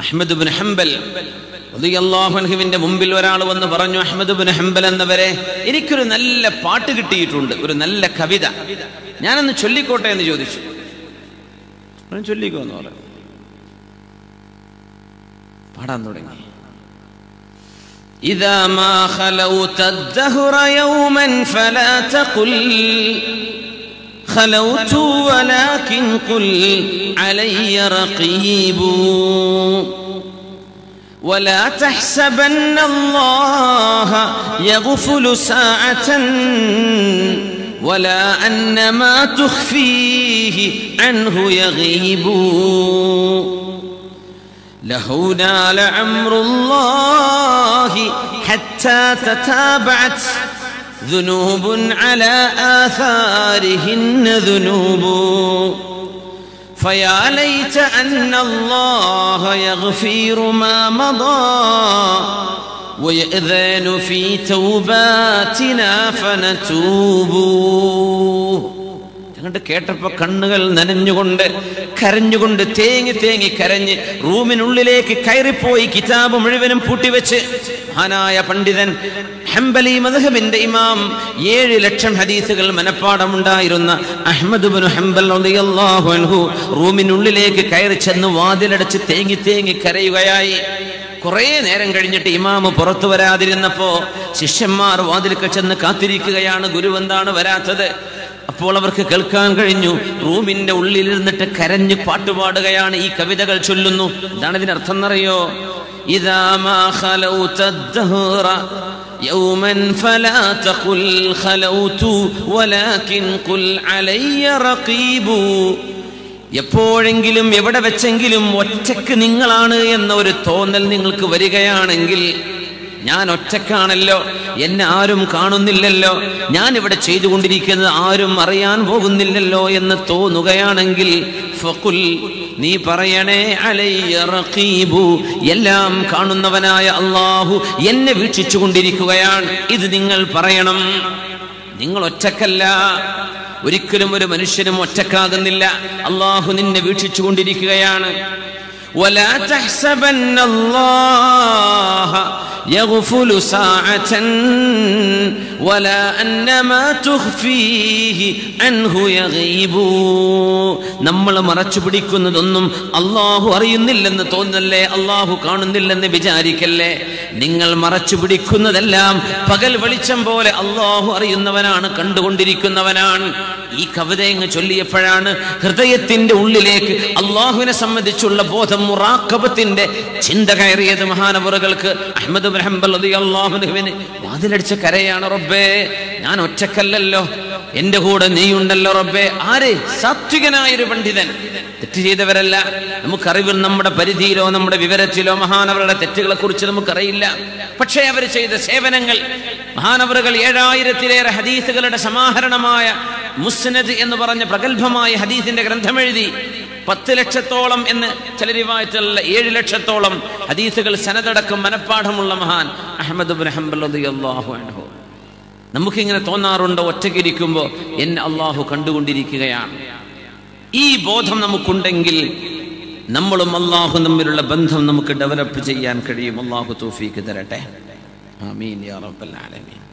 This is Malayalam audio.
അഹ്മദ് ബിൻ ഹംബൽ അള്ളാഹുവിന്റെ മുമ്പിൽ ഒരാൾ വന്ന് പറഞ്ഞു അഹമ്മദ് ബിൻ ഹംബൽ എന്നവരെ എനിക്കൊരു നല്ല പാട്ട് കിട്ടിയിട്ടുണ്ട് ഒരു നല്ല കവിത ഞാനൊന്ന് ചൊല്ലിക്കോട്ടെ എന്ന് ചോദിച്ചു പറഞ്ഞു, ചൊല്ലിക്കോ എന്ന് പറഞ്ഞു പാടാൻ തുടങ്ങി إذا ما خلوت الدهر يوما فلا تقل خلوت ولكن قل علي رقيب ولا تحسبن الله يغفل ساعة ولا أن ما تخفيه عنه يغيب له نال عمر الله حتى تتابعت ذنوب على آثارهن ذنوب فيا ليت أن الله يغفر ما مضى ويأذن في توباتنا فنتوب ഞങ്ങളുടെ കേട്ടപ്പോ കണ്ണുകൾ നനഞ്ഞുകൊണ്ട് കരഞ്ഞുകൊണ്ട് തേങ്ങി തേങ്ങി കരഞ്ഞ് റൂമിനുള്ളിലേക്ക് കയറിപ്പോയി കിതാബ് മുഴുവനും പൂട്ടിവെച്ച് മഹാനായ പണ്ഡിതൻ ഹംബലി മദ്ഹബിന്റെ ഇമാം ഏഴ് ലക്ഷം ഹദീസുകൾ മനപ്പാടമുണ്ടായിരുന്ന അഹ്മദ് ബിൻ ഹംബൽ റളിയല്ലാഹു അൻഹു റൂമിനുള്ളിലേക്ക് കയറി ചെന്ന് വാതിലടച്ച് തേങ്ങി തേങ്ങി കരയുകയായി കുറേ നേരം കഴിഞ്ഞിട്ട് ഇമാമ് പുറത്തു വരാതിരുന്നപ്പോ ശിഷ്യന്മാർ വാതിൽക്കൽ ചെന്ന് കാത്തിരിക്കുകയാണ് ഗുരു എന്താണ് വരാത്തത് അപ്പോൾ അവർക്ക് കേൾക്കാൻ കഴിഞ്ഞു റൂമിന്റെ ഉള്ളിലിരുന്നിട്ട് കരഞ്ഞ് പാട്ടുപാടുകയാണ് ഈ കവിതകൾ ചൊല്ലുന്നു എന്താണ് ഇതിന് അർത്ഥം എന്നറിയോ ഇതാ മാ ഖലൗത الدهر يوما فلا تقل خلوت ولكن قل علي رقيب എപ്പോഴെങ്കിലും എവിടെ വെച്ചെങ്കിലും ഒറ്റക്ക് നിങ്ങളാണ് എന്ന ഒരു തോന്നൽ നിങ്ങൾക്ക് വരികയാണെങ്കിൽ ഞാൻ ഒറ്റക്കാണല്ലോ എന്നെ ആരും കാണുന്നില്ലല്ലോ ഞാൻ ഇവിടെ ചെയ്തുകൊണ്ടിരിക്കുന്നത് ആരും അറിയാൻ പോകുന്നില്ലല്ലോ എന്ന് തോന്നുകയാണെങ്കിൽ ഫഖുൽ നീ പറയണേ അലയ്യ റഖീബു എല്ലാം കാണുന്നവനായ അള്ളാഹു എന്നെ വീക്ഷിച്ചു കൊണ്ടിരിക്കുകയാണ് ഇത് നിങ്ങൾ പറയണം നിങ്ങൾ ഒറ്റക്കല്ല ഒരിക്കലും ഒരു മനുഷ്യനും ഒറ്റക്കാകുന്നില്ല അള്ളാഹു നിന്നെ വീക്ഷിച്ചു കൊണ്ടിരിക്കുകയാണ് ولا تحسبن الله يغفل ساعة ولا أن ما تخفيه عنه يغيب നമ്മൾ മറച്ചു പിടിക്കുന്നതൊന്നും അള്ളാഹു അറിയുന്നില്ലെന്ന് തോന്നല്ലേ അള്ളാഹു കാണുന്നില്ലെന്ന് വിചാരിക്കല്ലേ നിങ്ങൾ മറച്ചു പിടിക്കുന്നതെല്ലാം പകൽ വെളിച്ചം പോലെ അള്ളാഹു അറിയുന്നവനാണ് കണ്ടുകൊണ്ടിരിക്കുന്നവനാണ് ഈ കവിത അങ്ങ് ചൊല്ലിയപ്പോഴാണ് ഹൃദയത്തിന്റെ ഉള്ളിലേക്ക് അള്ളാഹുവിനെ സംബന്ധിച്ചുള്ള ബോധം മുറാക്കബത്തിന്റെ ചിന്ത കയറിയത് മഹാനവറുകൾക്ക് അഹമ്മദ് ബ്രഹംബൽ അള്ളാഹുനുവിന് വാതിലടിച്ച കരയാണ് റബ്ബേ ഞാൻ ഒറ്റക്കല്ലല്ലോ എന്റെ കൂടെ നീയുണ്ടല്ലോ റബ്ബേ ആര് സാത്വികനായൊരു പണ്ഡിതൻ തെറ്റ് ചെയ്തവരല്ല നമുക്കറിവിൽ നമ്മുടെ പരിധിയിലോ നമ്മുടെ വിവരത്തിലോ മഹാനവരുടെ തെറ്റുകളെ കുറിച്ച് നമുക്കറിയില്ല പക്ഷേ അവർ ചെയ്ത സേവനങ്ങൾ മഹാനവറുകൾ ഏഴായിരത്തിലേറെ ഹദീസുകളുടെ സമാഹരണമായ മുസ്നദ് എന്ന് പറഞ്ഞ പ്രഗത്ഭമായ ഹദീസിന്റെ ഗ്രന്ഥം എഴുതി പത്ത് ലക്ഷത്തോളം എന്ന് ചില റിവായത്തുള്ള ഏഴ് ലക്ഷത്തോളം ഹദീസുകൾ സനതടക്കം മനപ്പാഠമുള്ള മഹാൻ അഹമ്മദ് ബിൻ ഹംബൽ റളിയല്ലാഹു അൻഹു നമുക്കിങ്ങനെ തോന്നാറുണ്ട് ഒറ്റയ്ക്കിരിക്കുമ്പോൾ എന്നെ അള്ളാഹു കണ്ടുകൊണ്ടിരിക്കുകയാണ് ഈ ബോധം നമുക്കുണ്ടെങ്കിൽ നമ്മളും അള്ളാഹു തമ്മിലുള്ള ബന്ധം നമുക്ക് ഡെവലപ്പ് ചെയ്യാൻ കഴിയും അള്ളാഹു തൗഫീക്ക് തരട്ടെ ആമീൻ യാ റബ്ബൽ ആലമീൻ